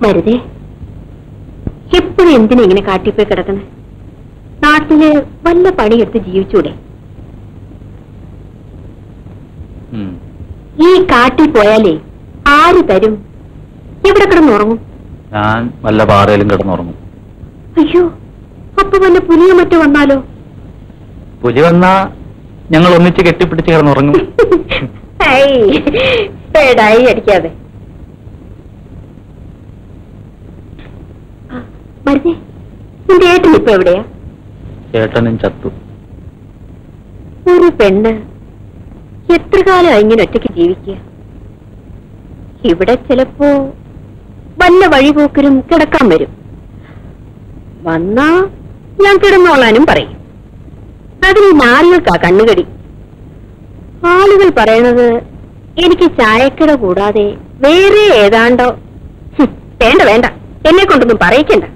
വെറുതെ എപ്പോഴും എന്തിനാ ഇങ്ങനെ കാട്ടിപ്പോയി കിടക്കണേ നാട്ടില് വല്ല പണിയെടുത്ത് ജീവിച്ചൂടെ ഉം. ഈ കാട്ടിൽ പോയാലേ ആര് തരും എവിടെ കിടന്നുറങ്ങും ഞാൻ വല്ല പാറയിലും കിടന്നുറങ്ങും അയ്യോ അപ്പൊ വല്ല പുലിയോ മറ്റോ വന്നാലോ പുലി വന്നാ ഞങ്ങൾ ഒന്നിച്ച് കെട്ടിപ്പിടിച്ച് കിടന്നുറങ്ങും ഐ, പേടായി അടിക്കാതെ ആ, മരുതേ നിന്റെ ഏട്ടൻ ഇപ്പൊ എവിടെയാ ചേട്ടനും ചത്തു ഒരു പെണ്ണ് എത്ര കാലം ഇങ്ങനെ ഒറ്റയ്ക്ക് ജീവിക്കുക ഇവിടെ ചിലപ്പോ വല്ല വഴിപോക്കരും കിടക്കാൻ വരും വന്നാ ഞാൻ കിടന്നോളാനും പറയും അതിന് നാലുകൾക്കാ കണ്ണുകടി ആളുകൾ പറയണത് എനിക്ക് ചായക്കട കൂടാതെ വേറെ ഏതാണ്ടോ ഹും, വേണ്ട വേണ്ട എന്നെ കൊണ്ടൊന്നും പറയിക്കണ്ട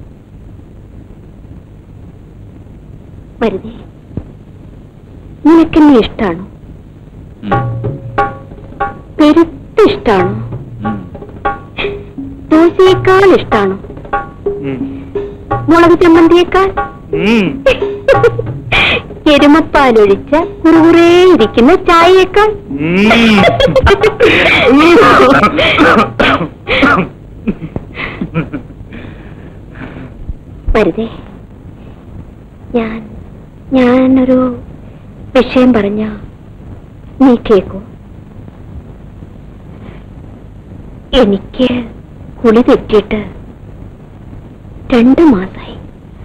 മരുതേ നിനക്കെന്നെ ഇഷ്ടാണോ ഉം. പെരുത്ത് ഇഷ്ടാണോ ഉം. ദോശയേക്കാൾ ഇഷ്ടാണോ ഉം. മുളക് ചമ്മന്തിയേക്കാൾ ഉം. എരുമപ്പാലൊഴിച്ച കുറുകുറേ ഇരിക്കുന്ന ചായയേക്കാൾ വെറുതെ ഞാൻ ഞാനൊരു വിഷയം പറഞ്ഞ നീ കേക്കൂ എനിക്ക് കുളി തെറ്റിയിട്ട് രണ്ടു മാസായി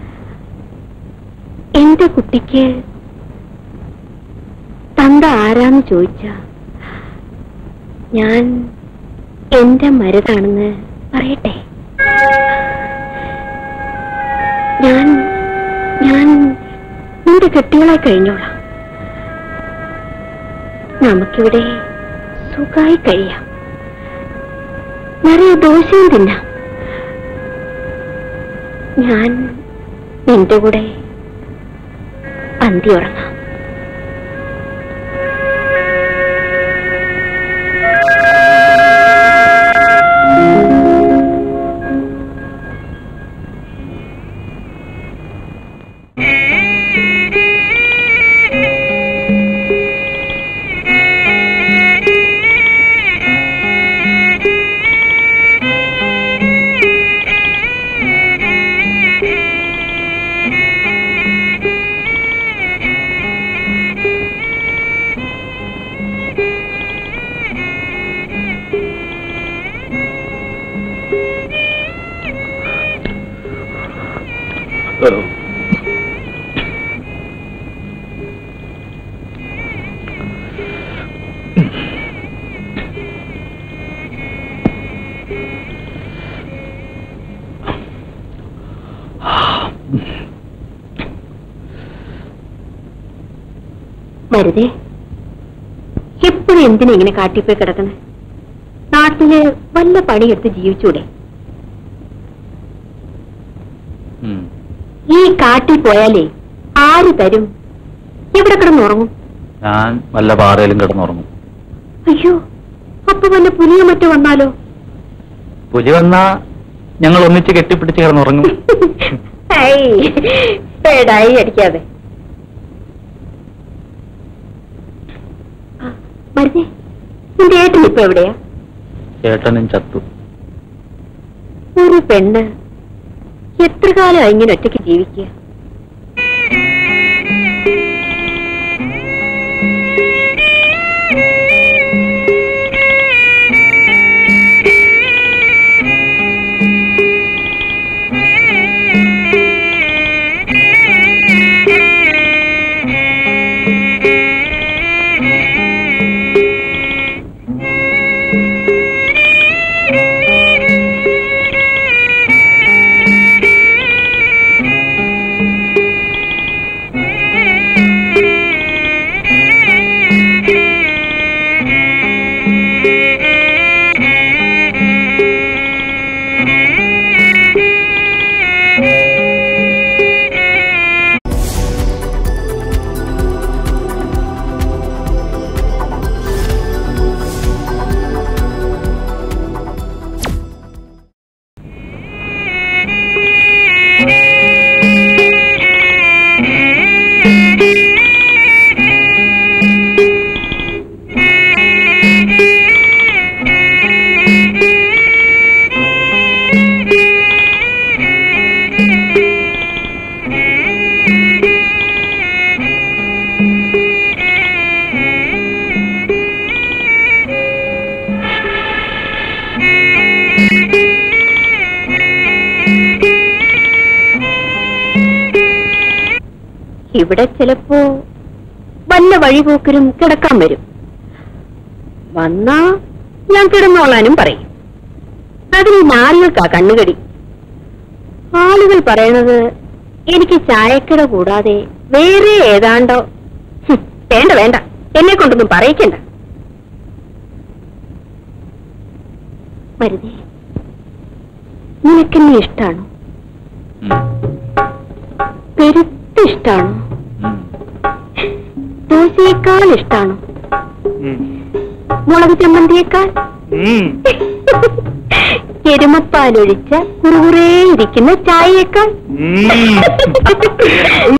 എന്റെ കുട്ടിക്ക് തന്ത ആരാന്ന് ചോദിച്ച ഞാൻ എന്റെ മരുതാണെന്ന് പറയട്ടെ ഞാൻ ഞാൻ നിന്റെ കെട്ടികളായി കഴിഞ്ഞോളാം നമുക്കിവിടെ സുഖമായി കഴിയാം നിറയെ ദോശയും തിന്നാം ഞാൻ നിന്റെ കൂടെ അന്തി ഉറങ്ങാം മരുതേ എപ്പോഴും എന്തിനാ ഇങ്ങനെ കാട്ടിപ്പോയി കിടക്കണേ നാട്ടില് വല്ല പണിയെടുത്ത് ജീവിച്ചൂടെ ഉം. ഈ കാട്ടിൽ പോയാലേ ആര് തരും എവിടെ കിടന്നുറങ്ങും ഞാൻ വല്ല പാറയിലും കിടന്നുറങ്ങും അയ്യോ അപ്പൊ വല്ല പുലിയോ മറ്റോ വന്നാലോ പുലി വന്നാ ഞങ്ങൾ ഒന്നിച്ച് കെട്ടിപ്പിടിച്ച് കിടന്നുറങ്ങും ഐ, പേടായി അടിക്കാതെ ആ, മരുതേ നിന്റെ ഏട്ടൻ ഇപ്പൊ എവിടെയാ ചേട്ടനും ചത്തു ഒരു പെണ്ണ് എത്ര കാലം ഇങ്ങനെ ഒറ്റയ്ക്ക് ജീവിക്കുക ഇവിടെ ചിലപ്പോ വല്ല വഴിപോക്കരും കിടക്കാൻ വരും വന്നാ ഞാൻ കിടന്നോളാനും പറയും അതിന് ഈ നാലുകൾക്കാ കണ്ണുകടി ആളുകൾ പറയണത് എനിക്ക് ചായക്കട കൂടാതെ വേറെ ഏതാണ്ടോ ഹും, വേണ്ട വേണ്ട എന്നെ കൊണ്ടൊന്നും പറയിക്കണ്ട മരുതേ നിനക്കെന്നെ ഇഷ്ടാണോ പെരുത്ത് ഇഷ്ടാണോ ദോശയേക്കാൾ ഇഷ്ടാണോ മുളക് ചമ്മന്തിയേക്കാൾ എരുമപ്പാലൊഴിച്ച കുറുകുറേ ഇരിക്കുന്ന ചായയേക്കാൾ